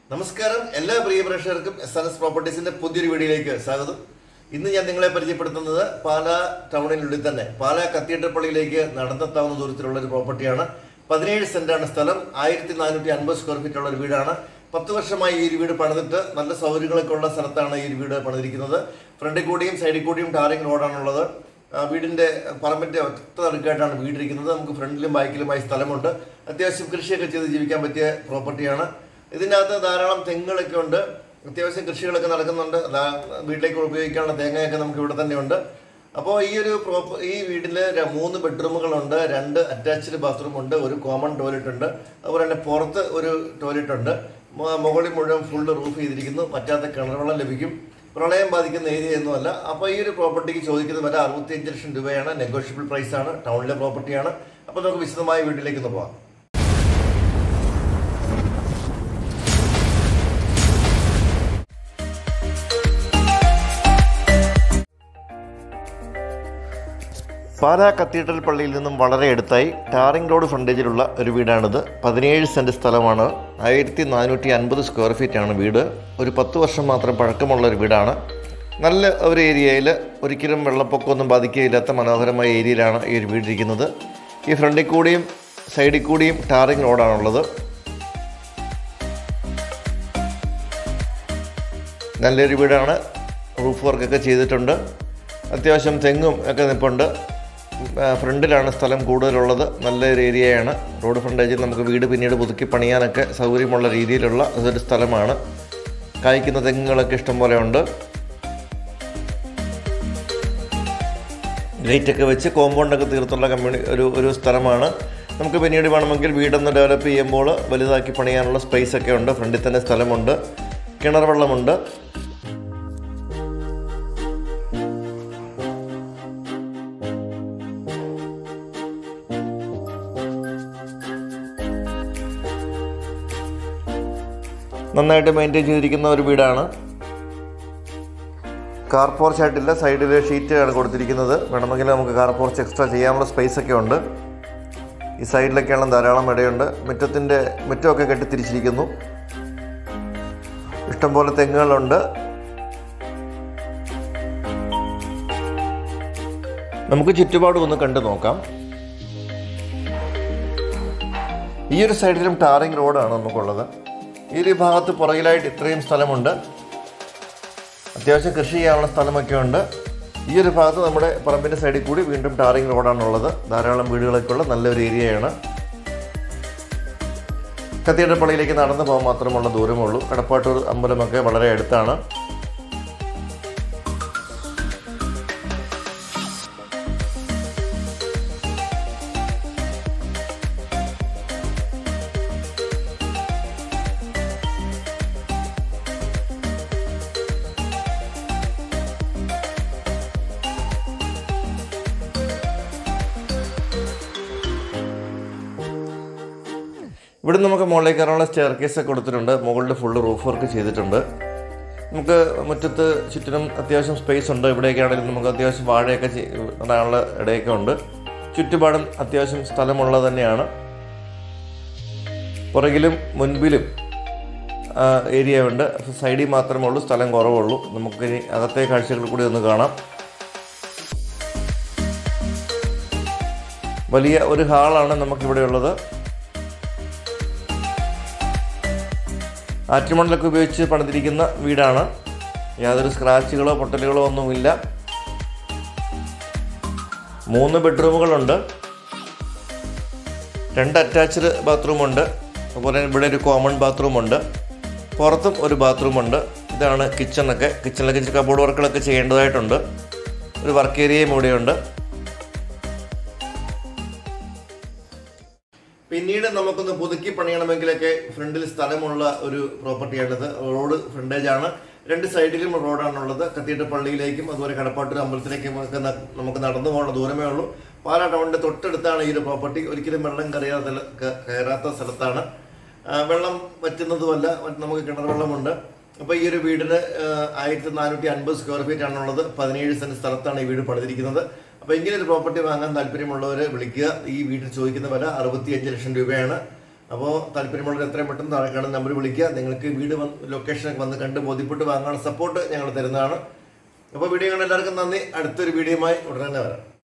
നമസ്കാരം എല്ലാ പ്രിയ പ്രേക്ഷകർക്കും എസ് ആർ എസ് പ്രോപ്പർട്ടീസിന്റെ പുതിയൊരു വീഡിയോയിലേക്ക് സ്വാഗതം ഇന്ന് ഞാൻ നിങ്ങളെ പരിചയപ്പെടുത്തുന്നത് പാലാ ടൗണിനുള്ളിൽ തന്നെ പാലാ കത്തീഡ്രൽ പള്ളിയിലേക്ക് നടന്നെത്താവുന്ന ദൂരത്തിലുള്ള ഒരു പ്രോപ്പർട്ടിയാണ് പതിനേഴ് സെന്റാണ് സ്ഥലം ആയിരത്തി നാനൂറ്റി അൻപത് സ്ക്വയർ ഫീറ്റ് ഉള്ള ഒരു വീടാണ് പത്ത് വർഷമായി ഈ ഒരു വീട് പണിതിട്ട് നല്ല സൗകര്യങ്ങളൊക്കെ ഉള്ള സ്ഥലത്താണ് ഈ ഒരു വീട് പണിതിരിക്കുന്നത് ഫ്രണ്ടിൽ കൂടിയും സൈഡിൽ കൂടിയും ടാറിംഗ് റോഡാണുള്ളത് ആ, വീടിന്റെ പറമ്പിന്റെ ഒറ്റ നടുക്കായിട്ടാണ് വീടിരിക്കുന്നത് നമുക്ക് ഫ്രണ്ടിലും ബാക്കിലുമായി സ്ഥലമുണ്ട് അത്യാവശ്യം കൃഷിയൊക്കെ ചെയ്ത് ജീവിക്കാൻ പറ്റിയ പ്രോപ്പർട്ടിയാണ് ഇതിനകത്ത് ധാരാളം തെങ്ങുകളൊക്കെ ഉണ്ട് അത്യാവശ്യം കൃഷികളൊക്കെ നടക്കുന്നുണ്ട് ദാ- വീട്ടിലേക്ക് ഉപയോഗിക്കാനുള്ള തേങ്ങയൊക്കെ നമുക്ക് ഇവിടെ തന്നെ ഉണ്ട് അപ്പോൾ ഈ ഒരു പ്രോപ്പർ ഈ വീട്ടിൽ മൂന്ന് ബെഡ്റൂമുകളുണ്ട് രണ്ട് അറ്റാച്ച്ഡ് ബാത്റൂം ഉണ്ട് ഒരു കോമൺ ടോയ്ലറ്റ് ഉണ്ട് അതുപോലെ തന്നെ പുറത്ത് ഒരു ടോയ്ലറ്റ് ഉണ്ട് മു- മുകളിൽ മുഴുവൻ ഫുള്ള് റൂഫ് ചെയ്തിരിക്കുന്നു പറ്റാത്ത കിണർവെള്ളം ലഭിക്കും പ്രളയം ബാധിക്കുന്ന ഏരിയ ഒന്നുമല്ല അപ്പോൾ ഈ ഒരു പ്രോപ്പർട്ടിക്ക് ചോദിക്കുന്ന വില അറുപത്തിയഞ്ച് ലക്ഷം രൂപയാണ് നെഗോഷ്യബിൾ പ്രൈസ് ആണ് ടൗണിലെ പ്രോപ്പർട്ടിയാണ് അപ്പോൾ നമുക്ക് വിശദമായ വീട്ടിലേക്ക് ഒന്ന് പോകാം പാലാ കത്തീഡ്രൽ പള്ളിയിൽ നിന്നും വളരെ അടുത്തായി ടാറിംഗ് റോഡ് ഫ്രണ്ടേജിലുള്ള ഒരു വീടാണിത് പതിനേഴ് സെൻറ്റ് സ്ഥലമാണ് ആയിരത്തി നാനൂറ്റി അൻപത് സ്ക്വയർ ഫീറ്റ് ആണ് വീട് ഒരു പത്ത് വർഷം മാത്രം പഴക്കമുള്ള ഒരു വീടാണ് നല്ല ഒരു ഏരിയയിൽ ഒരിക്കലും വെള്ളപ്പൊക്കമൊന്നും ബാധിക്കുകയില്ലാത്ത മനോഹരമായ ഏരിയയിലാണ് ഈ ഒരു വീടിരിക്കുന്നത് ഈ ഫ്രണ്ടിൽ കൂടിയും സൈഡിൽ കൂടിയും ടാറിംഗ് റോഡാണുള്ളത് നല്ലൊരു വീടാണ് റൂഫ് വർക്കൊക്കെ ചെയ്തിട്ടുണ്ട് അത്യാവശ്യം തെങ്ങും ഒക്കെ നിൽപ്പുണ്ട് ആ, ഫ്രണ്ടിലാണ് സ്ഥലം കൂടുതലുള്ളത് നല്ലൊരു ഏരിയയാണ് റോഡ് ഫ്രണ്ടേജിൽ നമുക്ക് വീട് പിന്നീട് പുതുക്കി പണിയാനൊക്കെ സൗകര്യമുള്ള രീതിയിലുള്ള ഒരു സ്ഥലമാണ് കായ്ക്കുന്ന തെങ്ങുകളൊക്കെ ഇഷ്ടം പോലെ ഉണ്ട് ഗേറ്റൊക്കെ വെച്ച് കോമ്പൗണ്ടൊക്കെ തീർത്തുള്ള കമ്മ്യൂണി ഒരു ഒരു സ്ഥലമാണ് നമുക്ക് പിന്നീട് വേണമെങ്കിൽ വീടൊന്ന് ഡെവലപ്പ് ചെയ്യുമ്പോൾ വലുതാക്കി പണിയാനുള്ള സ്പേസ് ഒക്കെ ഉണ്ട് ഫ്രണ്ടിൽ തന്നെ സ്ഥലമുണ്ട് കിണർ വെള്ളമുണ്ട് നന്നായിട്ട് മെയിൻറ്റെയിൻ ചെയ്തിരിക്കുന്ന ഒരു വീടാണ് കാർ പോർച്ച് ആയിട്ടില്ല സൈഡിൽ ഷീറ്റാണ് കൊടുത്തിരിക്കുന്നത് വേണമെങ്കിൽ നമുക്ക് കാർ പോർച്ച് എക്സ്ട്രാ ചെയ്യാനുള്ള സ്പേസ് ഒക്കെ ഉണ്ട് ഈ സൈഡിലൊക്കെയാണ് ധാരാളം ഇടയുണ്ട് മുറ്റത്തിൻ്റെ മുറ്റമൊക്കെ കെട്ടി തിരിച്ചിരിക്കുന്നു ഇഷ്ടംപോലെ തെങ്ങുകളുണ്ട് നമുക്ക് ചുറ്റുപാടും ഒന്ന് കണ്ടു നോക്കാം ഈ ഒരു സൈഡിലും ടാറിംഗ് റോഡാണ് നമുക്കുള്ളത് ഈ ഒരു ഭാഗത്ത് പുറകിലായിട്ട് ഇത്രയും സ്ഥലമുണ്ട് അത്യാവശ്യം കൃഷി ചെയ്യാനുള്ള സ്ഥലമൊക്കെ ഉണ്ട് ഈ ഒരു ഭാഗത്ത് നമ്മുടെ പറമ്പിൻ്റെ സൈഡിൽ കൂടി വീണ്ടും ടാറിംഗ് റോഡാണുള്ളത് ധാരാളം വീടുകളൊക്കെ ഉള്ള നല്ലൊരു ഏരിയയാണ് കത്തീഡ്രൽ പള്ളിയിലേക്ക് നടന്നു പോകാൻ മാത്രമുള്ള ദൂരമുള്ളൂ കടപ്പാട്ടൂർ അമ്പലമൊക്കെ വളരെ അടുത്താണ് ഇവിടെ നമുക്ക് മുകളിലേക്ക് കയറാനുള്ള സ്റ്റെയർ കേസ് ഒക്കെ കൊടുത്തിട്ടുണ്ട് മുകളിൽ ഫുള്ള് റൂഫ് വർക്ക് ചെയ്തിട്ടുണ്ട് നമുക്ക് മുറ്റത്ത് ചുറ്റിനും അത്യാവശ്യം സ്പേസ് ഉണ്ട് ഇവിടെയൊക്കെ ആണെങ്കിലും നമുക്ക് അത്യാവശ്യം വാഴയൊക്കെ ചെയ്- നടാനുള്ള ഇടയൊക്കെ ഉണ്ട് ചുറ്റുപാടും അത്യാവശ്യം സ്ഥലമുള്ളത് തന്നെയാണ് പുറകിലും മുൻപിലും ഏരിയ ഉണ്ട് സൈഡിൽ മാത്രമേ ഉള്ളൂ സ്ഥലം കുറവുള്ളൂ നമുക്ക് ഇനി അകത്തെ കാഴ്ചകൾ കൂടി ഒന്ന് കാണാം വലിയ ഒരു ഹാളാണ് നമുക്കിവിടെ ഉള്ളത് ആറ്റുമണലൊക്കെ ഉപയോഗിച്ച് പണിതിരിക്കുന്ന വീടാണ് യാതൊരു സ്ക്രാച്ചുകളോ പൊട്ടലുകളോ ഒന്നുമില്ല മൂന്ന് ബെഡ്റൂമുകളുണ്ട് രണ്ട് അറ്റാച്ച്ഡ് ബാത്റൂമുണ്ട് അതുപോലെ ഇവിടെ ഒരു കോമൺ ബാത്റൂമുണ്ട് പുറത്തും ഒരു ബാത്റൂമുണ്ട് ഇതാണ് കിച്ചണൊക്കെ കിച്ചണിലൊക്കെ ഇച്ചിരി കബോർഡ് വർക്കുകളൊക്കെ ചെയ്യേണ്ടതായിട്ടുണ്ട് ഒരു വർക്ക് ഏരിയയും ഇവിടെയുണ്ട് പിന്നീട് നമുക്കൊന്ന് പുതുക്കി പണിയണമെങ്കിലൊക്കെ ഫ്രണ്ടിൽ സ്ഥലമുള്ള ഒരു പ്രോപ്പർട്ടിയാണിത് റോഡ് ഫ്രണ്ടേജ് ആണ് രണ്ട് സൈഡിലും റോഡാണുള്ളത് കത്തീഡ്രൽ പള്ളിയിലേക്കും അതുപോലെ കടപ്പാട്ടൂർ അമ്പലത്തിലേക്കും ഒക്കെ ന- നമുക്ക് നടന്നു പോകുന്ന ദൂരമേ ഉള്ളൂ പാലാ ടൗണിന്റെ തൊട്ടടുത്താണ് ഈ ഒരു പ്രോപ്പർട്ടി ഒരിക്കലും വെള്ളം കയറാത്ത ക- കയറാത്ത സ്ഥലത്താണ് ആ, വെള്ളം വറ്റുന്നതുമല്ല മറ്റ് നമുക്ക് കിണർ വെള്ളമുണ്ട് അപ്പോൾ ഈ ഒരു വീടിന് ആയിരത്തി നാനൂറ്റി അൻപത് സ്ക്വയർ ഫീറ്റ് ആണുള്ളത് പതിനേഴ് സെന്റ് സ്ഥലത്താണ് ഈ വീട് പണിതിരിക്കുന്നത് അപ്പോൾ ഇങ്ങനെ ഒരു പ്രോപ്പർട്ടി വാങ്ങാൻ താല്പര്യമുള്ളവർ വിളിക്കുക ഈ വീട്ടിൽ ചോദിക്കുന്ന വില അറുപത്തിയഞ്ച് ലക്ഷം രൂപയാണ് അപ്പോൾ താല്പര്യമുള്ളവർ എത്രയും പെട്ടെന്ന് താഴെ കാണുന്ന നമ്പർ വിളിക്കുക നിങ്ങൾക്ക് വീട് വന്ന് ലൊക്കേഷനൊക്കെ വന്ന് കണ്ട് ബോധ്യപ്പെട്ട് വാങ്ങാനുള്ള സപ്പോർട്ട് ഞങ്ങൾ തരുന്നതാണ് അപ്പോൾ വീഡിയോ കണ്ട എല്ലാവർക്കും നന്ദി അടുത്തൊരു വീഡിയോയുമായി ഉടനെ തന്നെ വരാം